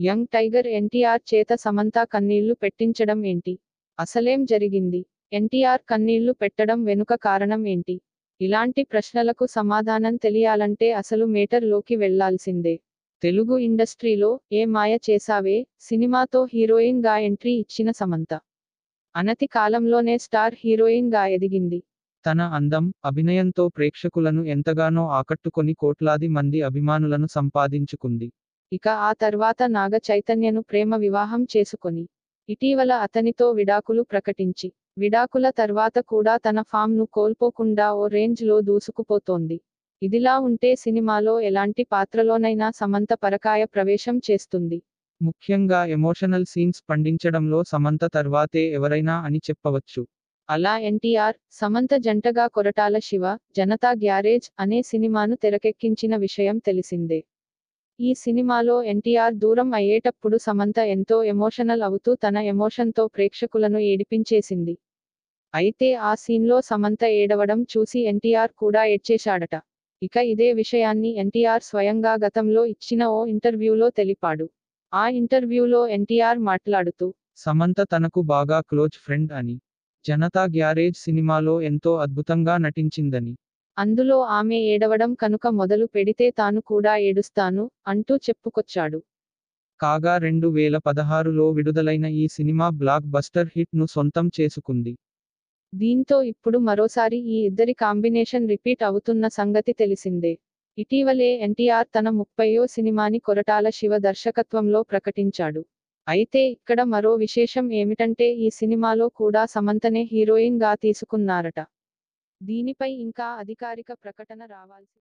young tiger NTR చేత సమంత కన్నీళ్లు పెట్టించడం ఏంటి అసలేం జరిగింది ఎన్టీఆర్ కన్నీళ్లు పెట్టడం వెనుక కారణం ఏంటి ఇలాంటి ప్రశ్నలకు సమాధానం తెలియాలంటే అసలు మేటర్ లోకి వెళ్లాల్సిందే తెలుగు ఇండస్ట్రీలో ఏ మాయ చేసావే సినిమాతో హీరోయిన్ గా ఎంట్రీ ఇచ్చిన సమంత అనతి కాలంలోనే స్టార్ హీరోయిన్ గా ఎదిగింది తన అందం అభినయంతో ప్రేక్షకులను ఎంతగానో ఆకట్టుకొని కోట్లాది మంది అభిమానులను సంపాదించుకుంది ఇక ఆ తర్వాత నాగ చైతన్యను ప్రేమ వివాహం చేసుకొని ఇటీవల అతనితో విడాకులు ప్రకటించి విడాకుల తర్వాత కూడా తన ఫామ్ ను కోల్పోకుండా ఓ రేంజ్ లో దూసుకుపోతోంది ఇదిలా ఉంటే సినిమాలో ఎలాంటి పాత్రలోనైనా సమంత పరకాయ ప్రవేశం చేస్తుంది ముఖ్యంగా ఎమోషనల్ సీన్స్ పండించడంలో సమంత తర్వాతే ఎవరైనా అని చెప్పవచ్చు అలా ఎన్టీఆర్ సమంత జంటగా కొరటాల శివ జనతా గ్యారేజ్ అనే సినిమాను తెరకెక్కించిన విషయం తెలిసిందే ఈ సినిమాలో ఎన్టీఆర్ దూరం అయ్యేటప్పుడు సమంత ఎంతో ఎమోషనల్ అవుతూ తన ఎమోషన్తో ప్రేక్షకులను ఏడిపించేసింది అయితే ఆ సీన్లో సమంత ఏడవడం చూసి ఎన్టీఆర్ కూడా ఏడ్చేశాడట ఇక ఇదే విషయాన్ని ఎన్టీఆర్ స్వయంగా గతంలో ఇచ్చిన ఓ ఇంటర్వ్యూలో తెలిపాడు ఆ ఇంటర్వ్యూలో ఎన్టీఆర్ మాట్లాడుతూ సమంత తనకు బాగా క్లోజ్ ఫ్రెండ్ అని జనతా గ్యారేజ్ సినిమాలో ఎంతో అద్భుతంగా నటించిందని అందులో ఆమె ఏడవడం కనుక మొదలు పెడితే తాను కూడా ఏడుస్తాను అంటూ చెప్పుకొచ్చాడు కాగా రెండు వేల పదహారులో విడుదలైన ఈ సినిమా బ్లాక్ బస్టర్ హిట్ ను సొంతం చేసుకుంది దీంతో ఇప్పుడు మరోసారి ఈ ఇద్దరి కాంబినేషన్ రిపీట్ అవుతున్న సంగతి తెలిసిందే ఇటీవలే ఎన్టీఆర్ తన ముప్పయో సినిమాని కొరటాల శివ దర్శకత్వంలో ప్రకటించాడు అయితే ఇక్కడ మరో విశేషం ఏమిటంటే ఈ సినిమాలో కూడా సమంతనే హీరోయిన్ గా తీసుకున్నారట దీనిపై ఇంకా అధికారిక ప్రకటన రావాల్సి